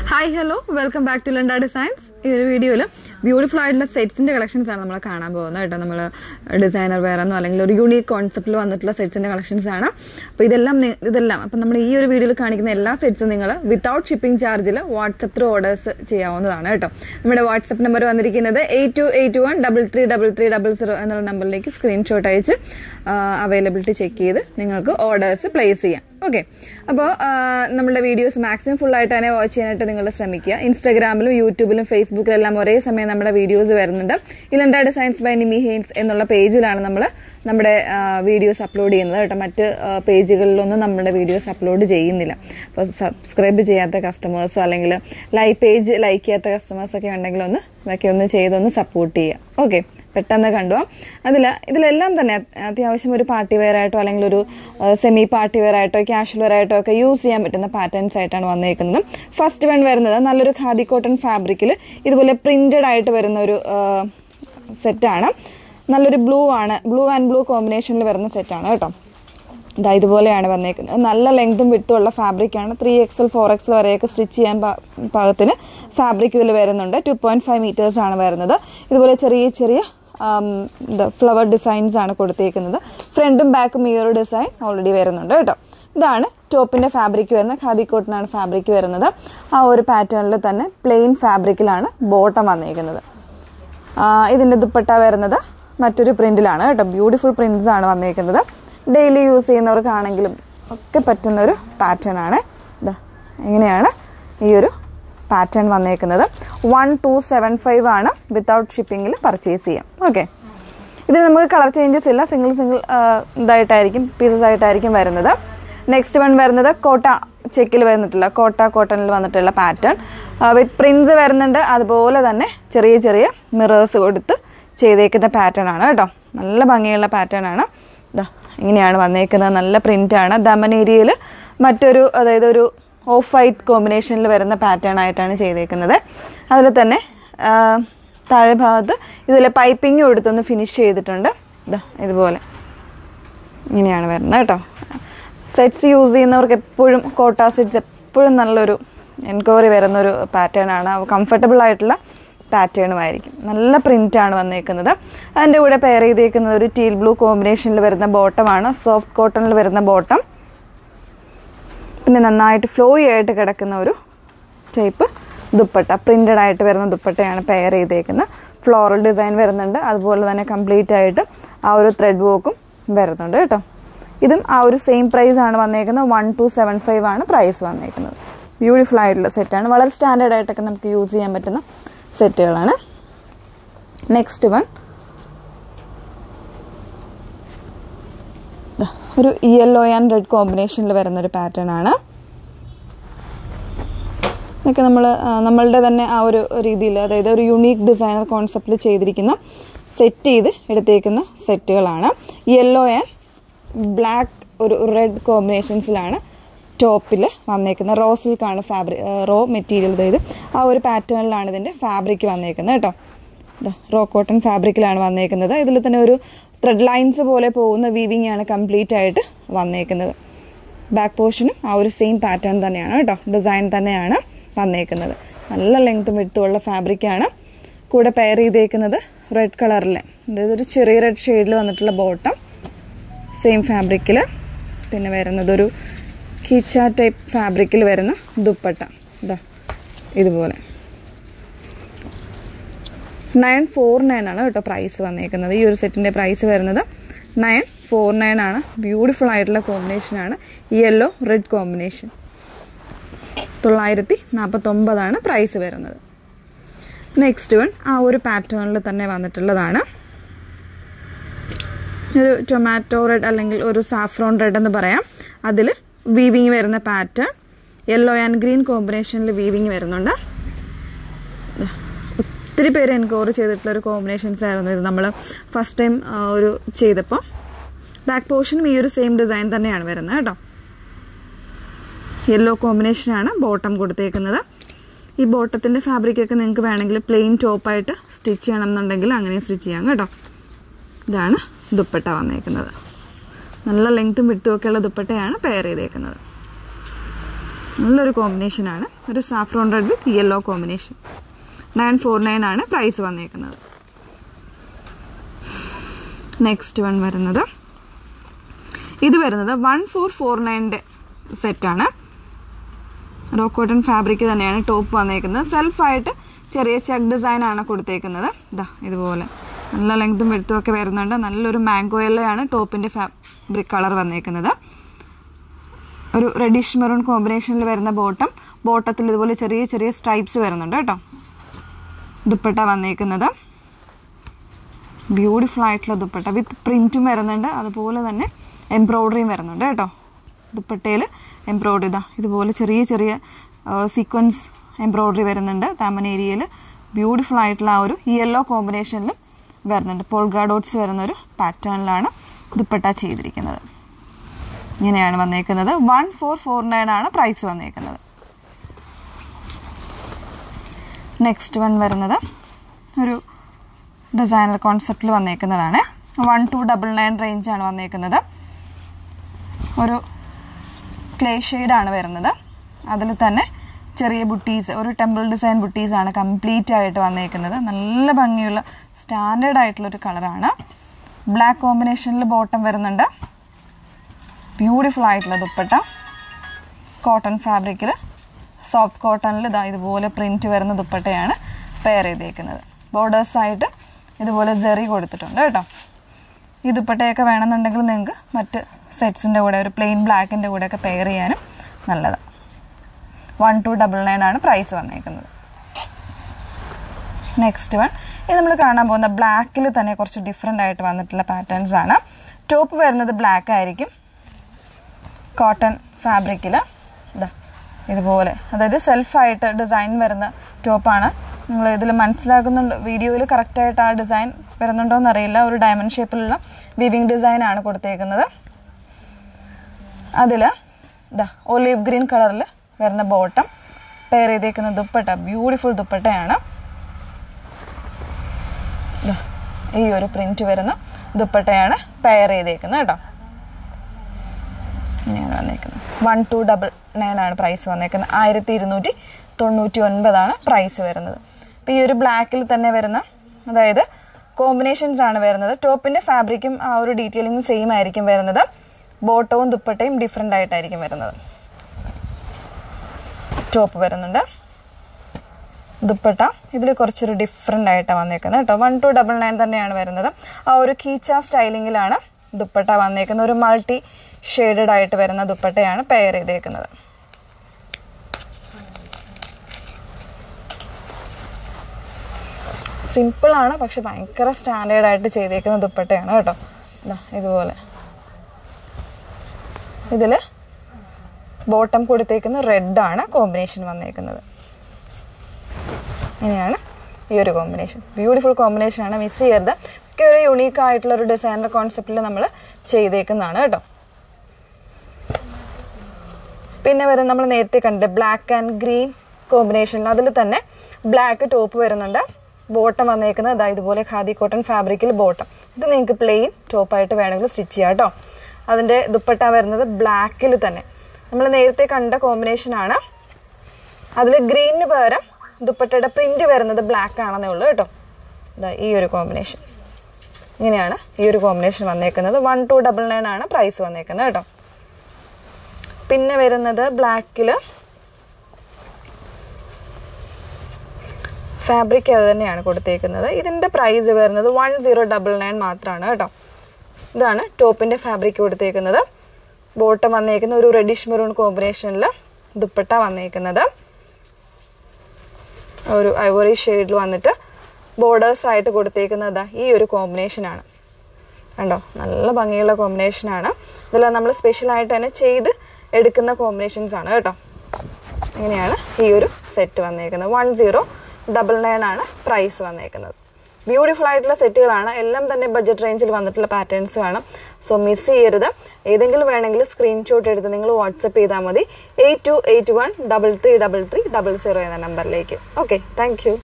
hi hello welcome back to ലണ്ട designs ഈ ഒരു വീഡിയോയിൽ ബ്യൂട്ടിഫുൾ ആയിട്ടുള്ള സെറ്റ്സിന്റെ കളക്ഷൻസ് ആണ് നമ്മൾ കാണാൻ പോകുന്നത് കേട്ടോ നമ്മൾ ഡിസൈനർ വെയർ എന്നോ അല്ലെങ്കിൽ ഒരു യൂണീക് കോൺസെപ്റ്റിൽ വന്നിട്ടുള്ള സെറ്റ്സിന്റെ കളക്ഷൻസ് ആണ് അപ്പോൾ ഇതെല്ലാം നി- ഇതെല്ലാം അപ്പം നമ്മൾ ഈ ഒരു വീഡിയോയിൽ കാണിക്കുന്ന എല്ലാ സെറ്റ്സും നിങ്ങൾ വിത്തൗട്ട് ഷിപ്പിംഗ് ചാർജിൽ വാട്സപ്പ് ത്രൂ ഓർഡേഴ്സ് ചെയ്യാവുന്നതാണ് കേട്ടോ നമ്മുടെ വാട്സപ്പ് നമ്പർ വന്നിരിക്കുന്നത് eight two eight one double three double three double zero എന്നുള്ള നമ്പറിലേക്ക് സ്ക്രീൻഷോട്ട് അയച്ച് അവൈലബിലിറ്റി ചെക്ക് ചെയ്ത് നിങ്ങൾക്ക് ഓർഡേഴ്സ് പ്ലേസ് ചെയ്യാം ഓക്കെ അപ്പോൾ നമ്മുടെ വീഡിയോസ് മാക്സിമം ഫുൾ ആയിട്ട് തന്നെ വാച്ച് ചെയ്യാനായിട്ട് നിങ്ങൾ ശ്രമിക്കുക ഇൻസ്റ്റാഗ്രാമിലും യൂട്യൂബിലും ഫേസ്ബുക്കിലും എല്ലാം ഒരേ സമയം നമ്മുടെ വീഡിയോസ് വരുന്നുണ്ട് ഇലണ്ട ഡിസൈൻസ് ബൈ നിമി ഹെയിൻസ് എന്നുള്ള പേജിലാണ് നമ്മൾ നമ്മുടെ വീഡിയോസ് അപ്ലോഡ് ചെയ്യുന്നത് കേട്ടോ മറ്റ് പേജുകളിലൊന്നും നമ്മുടെ വീഡിയോസ് അപ്ലോഡ് ചെയ്യുന്നില്ല അപ്പോൾ സബ്സ്ക്രൈബ് ചെയ്യാത്ത കസ്റ്റമേഴ്സോ അല്ലെങ്കിൽ ലൈക്ക് പേജ് ലൈക്ക് ചെയ്യാത്ത കസ്റ്റമേഴ്സൊക്കെ ഉണ്ടെങ്കിൽ ഒന്ന് ഇതൊക്കെ ഒന്ന് ചെയ്തൊന്ന് സപ്പോർട്ട് ചെയ്യുക ഓക്കെ പെട്ടെന്ന് കണ്ടു അതിൽ ഇതിലെല്ലാം തന്നെ അത്യാവശ്യം ഒരു പാർട്ടി വെയർ ആയിട്ടോ അല്ലെങ്കിൽ ഒരു സെമി പാർട്ടി വെയർ ആയിട്ടോ ക്യാഷ്വൽ വെയർ ആയിട്ടോ ഒക്കെ യൂസ് ചെയ്യാൻ പറ്റുന്ന പാറ്റേൺസ് ആയിട്ടാണ് വന്നേക്കുന്നത് ഫസ്റ്റ് വൺ വരുന്നത് നല്ലൊരു ഖാദി കോട്ടൺ ഫാബ്രിക്കിൽ ഇതുപോലെ പ്രിന്റഡ് ആയിട്ട് വരുന്ന ഒരു സെറ്റാണ് നല്ലൊരു ബ്ലൂ ആണ് ബ്ലൂ ആൻഡ് ബ്ലൂ കോമ്പിനേഷനിൽ വരുന്ന സെറ്റാണ് കേട്ടോ ഇതാ ഇതുപോലെയാണ് വന്നേക്കുന്നത് നല്ല ലെങ്തും വിട്ടും ഉള്ള ഫാബ്രിക്കാണ് ത്രീ എക്സൽ ഫോർ എക്സൽ വരെയൊക്കെ സ്റ്റിച്ച് ചെയ്യാൻ പാ- പാകത്തിന് ഫാബ്രിക് ഇതിൽ വരുന്നുണ്ട് ടു പോയിന്റ് ഫൈവ് മീറ്റേഴ്സ് ആണ് വരുന്നത് ഇതുപോലെ ചെറിയ ചെറിയ ഫ്ലവർ ഡിസൈൻസ് ആണ് കൊടുത്തേക്കുന്നത് ഫ്രണ്ടും ബാക്കും ഈ ഒരു ഡിസൈൻ ഓൾറെഡി വരുന്നുണ്ട് കേട്ടോ ഇതാണ് ടോപ്പിന്റെ ഫാബ്രിക് വരുന്നത് ഖാദി കോട്ടനാണ് ഫാബ്രിക് വരുന്നത് ആ ഒരു പാറ്റേണിൽ തന്നെ പ്ലെയിൻ ഫാബ്രിക്കിലാണ് ബോട്ടം വന്നേക്കുന്നത് ആ, ഇതിന്റെ ദുപ്പട്ട വരുന്നത് മറ്റൊരു പ്രിന്റിലാണ് കേട്ടോ ബ്യൂട്ടിഫുൾ പ്രിന്റ്സ് ആണ് വന്നേക്കുന്നത് ഡെയിലി യൂസ് ചെയ്യുന്നവർക്കാണെങ്കിലും ഒക്കെ പറ്റുന്ന ഒരു പാറ്റേൺ ആണ് ഇതാ ഇങ്ങനെയാണ് ഈ ഒരു പാറ്റേൺ വന്നേക്കുന്നത് വൺ ടു സെവൻ ഫൈവ് ആണ് വിത്തൗട്ട് ഷിപ്പിങ്ങിൽ പർച്ചേസ് ചെയ്യാം ഓക്കെ ഇത് നമുക്ക് കളർ ചേഞ്ചസ് ഇല്ല സിംഗിൾ സിംഗിൾ ഇതായിട്ടായിരിക്കും പീസസ് ആയിട്ടായിരിക്കും വരുന്നത് നെക്സ്റ്റ് വൺ വരുന്നത് കോട്ട ചെക്കിൽ വന്നിട്ടുള്ള കോട്ട കോട്ടണിൽ വന്നിട്ടുള്ള പാറ്റേൺ വിത്ത് പ്രിൻസ് വരുന്നുണ്ട് അതുപോലെ തന്നെ ചെറിയ ചെറിയ മിറേഴ്സ് കൊടുത്ത് ചെയ്തേക്കുന്ന പാറ്റേൺ ആണ് കേട്ടോ നല്ല ഭംഗിയുള്ള പാറ്റേൺ ആണ് ഇതാ ഇങ്ങനെയാണ് വന്നേക്കുന്നത് നല്ല പ്രിന്റ് ആണ് ദമൻ ഏരിയയിൽ മറ്റൊരു അതായത് ഒരു ഓഫ് വൈറ്റ് കോമ്പിനേഷനിൽ വരുന്ന പാറ്റേൺ ആയിട്ടാണ് ചെയ്തേക്കുന്നത് അതിൽ തന്നെ ആ, താഴെ ഭാഗത്ത് ഇതിലെ പൈപ്പിംഗ് കൊടുത്തൊന്ന് ഫിനിഷ് ചെയ്തിട്ടുണ്ട് ഇതാ ഇതുപോലെ ഇങ്ങനെയാണ് വരുന്നത് കേട്ടോ സെറ്റ്സ് യൂസ് ചെയ്യുന്നവർക്ക് എപ്പോഴും കോട്ട സെറ്റ്സ് എപ്പോഴും നല്ലൊരു എൻക്വയറി വരുന്ന ഒരു പാറ്റേൺ ആണ് കംഫർട്ടബിൾ ആയിട്ടുള്ള പാറ്റേണും ആയിരിക്കും നല്ല പ്രിന്റ് ആണ് വന്നേക്കുന്നത് അതിൻ്റെ കൂടെ പെയർ ചെയ്തേക്കുന്നത് ഒരു ടീൽ ബ്ലൂ കോമ്പിനേഷനിൽ വരുന്ന ബോട്ടമാണ് സോഫ്റ്റ് കോട്ടണിൽ വരുന്ന ബോട്ടം പിന്നെ നന്നായിട്ട് ഫ്ലോയി ആയിട്ട് കിടക്കുന്ന ഒരു ടൈപ്പ് ദുപ്പട്ട പ്രിന്റഡ് ആയിട്ട് വരുന്ന ദുപ്പട്ടയാണ് പെയർ ചെയ്തേക്കുന്നത് ഫ്ലോറൽ ഡിസൈൻ വരുന്നുണ്ട് അതുപോലെ തന്നെ കംപ്ലീറ്റ് ആയിട്ട് ആ ഒരു ത്രെഡ് വർക്കും വരുന്നുണ്ട് കേട്ടോ ഇതും ആ ഒരു സെയിം പ്രൈസ് ആണ് വന്നേക്കുന്നത് വൺ ടു സെവൻ ഫൈവ് ആണ് പ്രൈസ് വന്നേക്കുന്നത് ബ്യൂട്ടിഫുൾ ആയിട്ടുള്ള സെറ്റാണ് വളരെ സ്റ്റാൻഡേർഡ് ആയിട്ടൊക്കെ നമുക്ക് യൂസ് ചെയ്യാൻ പറ്റുന്ന സെറ്റുകളാണ് നെക്സ്റ്റ് വൺ ഒരു യെല്ലോ ആൻഡ് റെഡ് കോമ്പിനേഷനിൽ വരുന്ന ഒരു പാറ്റേൺ ആണ് ഇതൊക്കെ നമ്മൾ നമ്മളുടെ തന്നെ ആ ഒരു രീതിയിൽ അതായത് ഒരു യുണീക്ക് ഡിസൈനർ കോൺസെപ്റ്റിൽ ചെയ്തിരിക്കുന്ന സെറ്റ് ചെയ്ത് എടുത്തേക്കുന്ന സെറ്റുകളാണ് യെല്ലോ ആൻഡ് ബ്ലാക്ക് ഒരു റെഡ് കോമ്പിനേഷൻസിലാണ് ടോപ്പിൽ വന്നേക്കുന്നത് റോ സിൽക്കാണ് ഫാബ്രിക് റോ മെറ്റീരിയൽ അതായത് ആ ഒരു പാറ്റേണിലാണ് ഇതിൻ്റെ ഫാബ്രിക് വന്നേക്കുന്നത് കേട്ടോ റോ കോട്ടൺ ഫാബ്രിക്കിലാണ് വന്നേക്കുന്നത് ഇതിൽ തന്നെ ഒരു ത്രെഡ് ലൈൻസ് പോലെ പോകുന്ന വീവിങ് ആണ് കംപ്ലീറ്റ് ആയിട്ട് വന്നേക്കുന്നത് ബാക്ക് പോർഷനും ആ ഒരു സെയിം പാറ്റേൺ തന്നെയാണ് കേട്ടോ ഡിസൈൻ തന്നെയാണ് വന്നേക്കുന്നത് നല്ല ലെങ്ത്തും വിട്ടുമുള്ള ഫാബ്രിക്കാണ് കൂടെ പെയർ ചെയ്തേക്കുന്നത് റെഡ് കളറിലെ അതായത് ഒരു ചെറിയ റെഡ് ഷെയ്ഡിൽ വന്നിട്ടുള്ള ബോട്ടം സെയിം ഫാബ്രിക്കിൽ പിന്നെ വരുന്നത് ഒരു കീച്ച ടൈപ്പ് ഫാബ്രിക്കിൽ വരുന്ന ദുപ്പട്ട ഇതാ ഇതുപോലെ നയൻ ഫോർ നയൻ ആണ് കേട്ടോ പ്രൈസ് വന്നേക്കുന്നത് ഈ ഒരു സെറ്റിൻ്റെ പ്രൈസ് വരുന്നത് നയൻ ഫോർ നയൻ ആണ് ബ്യൂട്ടിഫുൾ ആയിട്ടുള്ള കോമ്പിനേഷനാണ് യെല്ലോ റെഡ് കോമ്പിനേഷൻ തൊള്ളായിരത്തി നാൽപ്പത്തൊമ്പതാണ് പ്രൈസ് വരുന്നത് നെക്സ്റ്റ് വൺ ആ ഒരു പാറ്റേണിൽ തന്നെ വന്നിട്ടുള്ളതാണ് ഒരു ടൊമാറ്റോ റെഡ് അല്ലെങ്കിൽ ഒരു സാഫ്രോൺ റെഡ് എന്ന് പറയാം അതിൽ വീവിങ് വരുന്ന പാറ്റേൺ യെല്ലോ ആൻഡ് ഗ്രീൻ കോമ്പിനേഷനിൽ വീവിങ് വരുന്നുണ്ട് ഒത്തിരി പേര് എൻക്വയറി ചെയ്തിട്ടുള്ള ഒരു കോമ്പിനേഷൻസ് ആയിരുന്നു ഇത് നമ്മൾ ഫസ്റ്റ് ടൈം ഒരു ചെയ്തപ്പോൾ ബാക്ക് പോർഷനും ഈ ഒരു സെയിം ഡിസൈൻ തന്നെയാണ് വരുന്നത് കേട്ടോ യെല്ലോ കോമ്പിനേഷനാണ് ബോട്ടം കൊടുത്തേക്കുന്നത് ഈ ബോട്ടത്തിൻ്റെ ഫാബ്രിക്കൊക്കെ നിങ്ങൾക്ക് വേണമെങ്കിൽ പ്ലെയിൻ ടോപ്പായിട്ട് സ്റ്റിച്ച് ചെയ്യണം എന്നുണ്ടെങ്കിൽ അങ്ങനെ സ്റ്റിച്ച് ചെയ്യാം കേട്ടോ ഇതാണ് ദുപ്പട്ട വന്നേക്കുന്നത് നല്ല ലെങ്ത്തും വിട്ടുമൊക്കെയുള്ള ദുപ്പട്ടയാണ് പെയർ ചെയ്തേക്കുന്നത് നല്ലൊരു കോമ്പിനേഷനാണ് ഒരു saffron red with yellow combination nine four nine ആണ് പ്രൈസ് വന്നേക്കുന്നത് നെക്സ്റ്റ് വൺ വരുന്നത് ഇത് വരുന്നത് വൺ ഫോർ ഫോർ നയൻ്റെ സെറ്റാണ് റോ കോട്ടൺ ഫാബ്രിക് തന്നെയാണ് ടോപ്പ് വന്നേക്കുന്നത് സെൽഫായിട്ട് ചെറിയ ചെക്ക് ഡിസൈൻ ആണ് കൊടുത്തേക്കുന്നത് ഇതാ ഇതുപോലെ നല്ല ലെങ്തും വെടുത്തും ഒക്കെ വരുന്നുണ്ട് നല്ലൊരു മാംഗോ ആണ് ടോപ്പിൻ്റെ ഫാബ്രിക് കളർ വന്നേക്കുന്നത് ഒരു റെഡിഷ് മെറൂൺ കോമ്പിനേഷനിൽ വരുന്ന ബോട്ടം ബോട്ടത്തിൽ ഇതുപോലെ ചെറിയ ചെറിയ സ്ട്രൈപ്സ് വരുന്നുണ്ട് കേട്ടോ ദുപ്പട്ട വന്നേക്കുന്നത് ബ്യൂട്ടിഫുൾ ആയിട്ടുള്ള ദുപ്പട്ട വിത്ത് പ്രിൻറ്റും വരുന്നുണ്ട് അതുപോലെ തന്നെ എംബ്രോയ്ഡറിയും വരുന്നുണ്ട് കേട്ടോ ദുപ്പട്ടയിൽ എംബ്രോയ്ഡറി ഇതാ ഇതുപോലെ ചെറിയ ചെറിയ സീക്വൻസ് എംബ്രോയ്ഡറി വരുന്നുണ്ട് താമൻ ഏരിയയിൽ ബ്യൂട്ടിഫുൾ ആയിട്ടുള്ള ആ ഒരു യെല്ലോ കോമ്പിനേഷനിലും വരുന്നുണ്ട് പോൾഗാ ഡോട്ട്സ് വരുന്ന ഒരു പാറ്റേണിലാണ് ദുപ്പട്ട ചെയ്തിരിക്കുന്നത് ഇങ്ങനെയാണ് വന്നേക്കുന്നത് വൺ ഫോർ ഫോർ നയൻ ആണ് പ്രൈസ് വന്നേക്കുന്നത് നെക്സ്റ്റ് വൺ വരുന്നത് ഒരു ഡിസൈനർ കോൺസെപ്റ്റിൽ വന്നേക്കുന്നതാണ് വൺ ടു ഡബിൾ നയൻ റേഞ്ചാണ് വന്നേക്കുന്നത് ഒരു ക്ലേ ഷെയ്ഡാണ് വരുന്നത് അതിൽ തന്നെ ചെറിയ ബുട്ടീസ് ഒരു ടെമ്പിൾ ഡിസൈൻ ബുട്ടീസാണ് കംപ്ലീറ്റ് ആയിട്ട് വന്നേക്കുന്നത് നല്ല ഭംഗിയുള്ള സ്റ്റാൻഡേർഡ് ആയിട്ടുള്ളൊരു കളറാണ് ബ്ലാക്ക് കോമ്പിനേഷനിൽ ബോട്ടം വരുന്നുണ്ട് ബ്യൂട്ടിഫുൾ ആയിട്ടുള്ള ദുപ്പട്ട കോട്ടൺ ഫാബ്രിക്കിൽ സോഫ്റ്റ് കോട്ടണിൽ ഇതാ ഇതുപോലെ പ്രിൻറ്റ് വരുന്ന ദുപ്പട്ടയാണ് പെയർ ചെയ്തേക്കുന്നത് ബോർഡേഴ്സായിട്ട് ഇതുപോലെ ജെറി കൊടുത്തിട്ടുണ്ട് കേട്ടോ ഈ ദുപ്പട്ടയൊക്കെ വേണമെന്നുണ്ടെങ്കിൽ നിങ്ങൾക്ക് മറ്റ് സെറ്റ്സിൻ്റെ കൂടെ ഒരു പ്ലെയിൻ ബ്ലാക്കിൻ്റെ കൂടെയൊക്കെ പെയർ ചെയ്യാനും നല്ലതാണ് വൺ ടു ഡബിൾ നയൻ ആണ് പ്രൈസ് വന്നേക്കുന്നത് നെക്സ്റ്റ് വൺ ഇത് നമ്മൾ കാണാൻ പോകുന്ന ബ്ലാക്കിൽ തന്നെ കുറച്ച് ഡിഫറെൻ്റ് ആയിട്ട് വന്നിട്ടുള്ള പാറ്റേൺസ് ആണ് ടോപ്പ് വരുന്നത് ബ്ലാക്ക് ആയിരിക്കും കോട്ടൺ ഫാബ്രിക്കിൽ ഇതാ ഇതുപോലെ അതായത് സെൽഫായിട്ട് ഡിസൈൻ വരുന്ന ടോപ്പാണ് നിങ്ങൾ ഇതിൽ മനസ്സിലാക്കുന്നുണ്ട് വീഡിയോയിൽ കറക്റ്റായിട്ട് ആ ഡിസൈൻ വരുന്നുണ്ടോ എന്നറിയില്ല ഒരു ഡയമണ്ട് ഷേപ്പിലുള്ള വിവിങ് ഡിസൈനാണ് കൊടുത്തേക്കുന്നത് അതിൽ ഇതാ ഒലീവ് ഗ്രീൻ കളറിൽ വരുന്ന ബോട്ടം പെയർ ചെയ്തേക്കുന്ന ദുപ്പട്ട ബ്യൂട്ടിഫുൾ ദുപ്പട്ടയാണ് ദാ ഈ ഒരു പ്രിന്റ് വരുന്ന ദുപ്പട്ടയാണ് പെയർ ചെയ്തേക്കുന്നത് കേട്ടോ ഇങ്ങനെയാണ് വന്നേക്കുന്നത് വൺ ടു ഡബിൾ നയൻ ആണ് പ്രൈസ് വന്നേക്കുന്നത് ആയിരത്തി ഇരുന്നൂറ്റി തൊണ്ണൂറ്റി ഒൻപതാണ് പ്രൈസ് വരുന്നത് അപ്പോൾ ഈ ഒരു ബ്ലാക്കിൽ തന്നെ വരുന്ന അതായത് കോമ്പിനേഷൻസ് ആണ് വരുന്നത് ടോപ്പിൻ്റെ ഫാബ്രിക്കും ആ ഒരു ഡീറ്റെയിലിംഗും സെയിം ആയിരിക്കും വരുന്നത് ബോട്ടവും ദുപ്പട്ടയും ഡിഫറെൻ്റ് ആയിട്ടായിരിക്കും വരുന്നത് ടോപ്പ് വരുന്നുണ്ട് ദുപ്പട്ട ഇതിൽ കുറച്ചൊരു ഡിഫറെൻ്റ് ആയിട്ടാണ് വന്നേക്കുന്നത് കേട്ടോ വൺ ടു ഡബിൾ നയൻ തന്നെയാണ് വരുന്നത് ആ ഒരു കീച്ച സ്റ്റൈലിങ്ങിലാണ് ദുപ്പട്ട വന്നേക്കുന്നത് ഒരു മൾട്ടി ഷെയ്ഡഡ് ആയിട്ട് വരുന്ന ദുപ്പട്ടയാണ് പെയർ ചെയ്തേക്കുന്നത് സിമ്പിളാണ് പക്ഷെ ഭയങ്കര സ്റ്റാൻഡേർഡ് ആയിട്ട് ചെയ്തേക്കുന്ന ദുപ്പട്ടയാണ് കേട്ടോ ഇതാ ഇതുപോലെ ഇതിൽ ബോട്ടം കൊടുത്തേക്കുന്ന റെഡാണ് കോമ്പിനേഷൻ വന്നേക്കുന്നത് ഇങ്ങനെയാണ് ഈ ഒരു കോമ്പിനേഷൻ ബ്യൂട്ടിഫുൾ കോമ്പിനേഷനാണ് മിക്സ് ചെയ്യരുത് ഒക്കെ ഒരു യുണീക്ക് ആയിട്ടുള്ള ഒരു ഡിസൈനർ കോൺസെപ്റ്റിൽ നമ്മൾ ചെയ്തേക്കുന്നതാണ് കേട്ടോ പിന്നെ വരുന്ന നമ്മൾ നേരത്തെ കണ്ട ബ്ലാക്ക് ആൻഡ് ഗ്രീൻ കോമ്പിനേഷനിൽ അതിൽ തന്നെ ബ്ലാക്ക് ടോപ്പ് വരുന്നുണ്ട് ബോട്ടം വന്നേക്കുന്നത് അതായത് ഇതുപോലെ ഖാദി കോട്ടൺ ഫാബ്രിക്കിൽ ബോട്ടം ഇത് നിങ്ങൾക്ക് പ്ലെയിൻ ടോപ്പായിട്ട് വേണമെങ്കിൽ സ്റ്റിച്ച് ചെയ്യാം കേട്ടോ അതിൻ്റെ ദുപ്പട്ട വരുന്നത് ബ്ലാക്കിൽ തന്നെ നമ്മൾ നേരത്തെ കണ്ട കോമ്പിനേഷനാണ് അതിൽ ഗ്രീനിന് പകരം ദുപ്പട്ടയുടെ പ്രിന്റ് വരുന്നത് ബ്ലാക്ക് ആണെന്നേ ഉള്ളൂ കേട്ടോ ഇതാ ഈ ഒരു കോമ്പിനേഷൻ ഇങ്ങനെയാണ് ഈ ഒരു കോമ്പിനേഷൻ വന്നേക്കുന്നത് വൺ ടു ഡബിൾ നയൻ ആണ് പ്രൈസ് വന്നേക്കുന്നത് കേട്ടോ പിന്നെ വരുന്നത് ബ്ലാക്കിൽ ഫാബ്രിക് അത് തന്നെയാണ് കൊടുത്തേക്കുന്നത് ഇതിൻ്റെ പ്രൈസ് വരുന്നത് വൺ സീറോ ഡബിൾ നയൻ മാത്രമാണ് കേട്ടോ ഇതാണ് ടോപ്പിൻ്റെ ഫാബ്രിക് കൊടുത്തേക്കുന്നത് ബോട്ടം വന്നേക്കുന്ന ഒരു റെഡിഷ് മെറൂൺ കോമ്പിനേഷനിൽ ദുപ്പട്ട വന്നേക്കുന്നത് ഒരു ഐവറി ഷെയ്ഡിൽ വന്നിട്ട് ബോർഡേഴ്സ് ആയിട്ട് കൊടുത്തേക്കുന്നത് ഈ ഒരു കോമ്പിനേഷനാണ് കണ്ടോ നല്ല ഭംഗിയുള്ള കോമ്പിനേഷനാണ് ഇതെല്ലാം നമ്മൾ സ്പെഷ്യലായിട്ട് തന്നെ ചെയ്ത് എടുക്കുന്ന കോമ്പിനേഷൻസ് ആണ് കേട്ടോ ഇങ്ങനെയാണ് ഈ ഒരു സെറ്റ് വന്നേക്കുന്നത് വൺ സീറോ ഡബിൾ നയൻ ആണ് പ്രൈസ് വന്നേക്കുന്നത് ബ്യൂട്ടിഫുൾ ആയിട്ടുള്ള സെറ്റുകളാണ് എല്ലാം തന്നെ ബഡ്ജറ്റ് റേഞ്ചിൽ വന്നിട്ടുള്ള പാറ്റേൺസ് വേണം സോ മിസ് ചെയ്യരുത് ഏതെങ്കിലും വേണമെങ്കിൽ സ്ക്രീൻഷോട്ട് എടുത്ത് നിങ്ങൾ വാട്സപ്പ് ചെയ്താൽ മതി eight two eight one double three double three double zero എന്ന നമ്പറിലേക്ക് ഓക്കെ താങ്ക് യു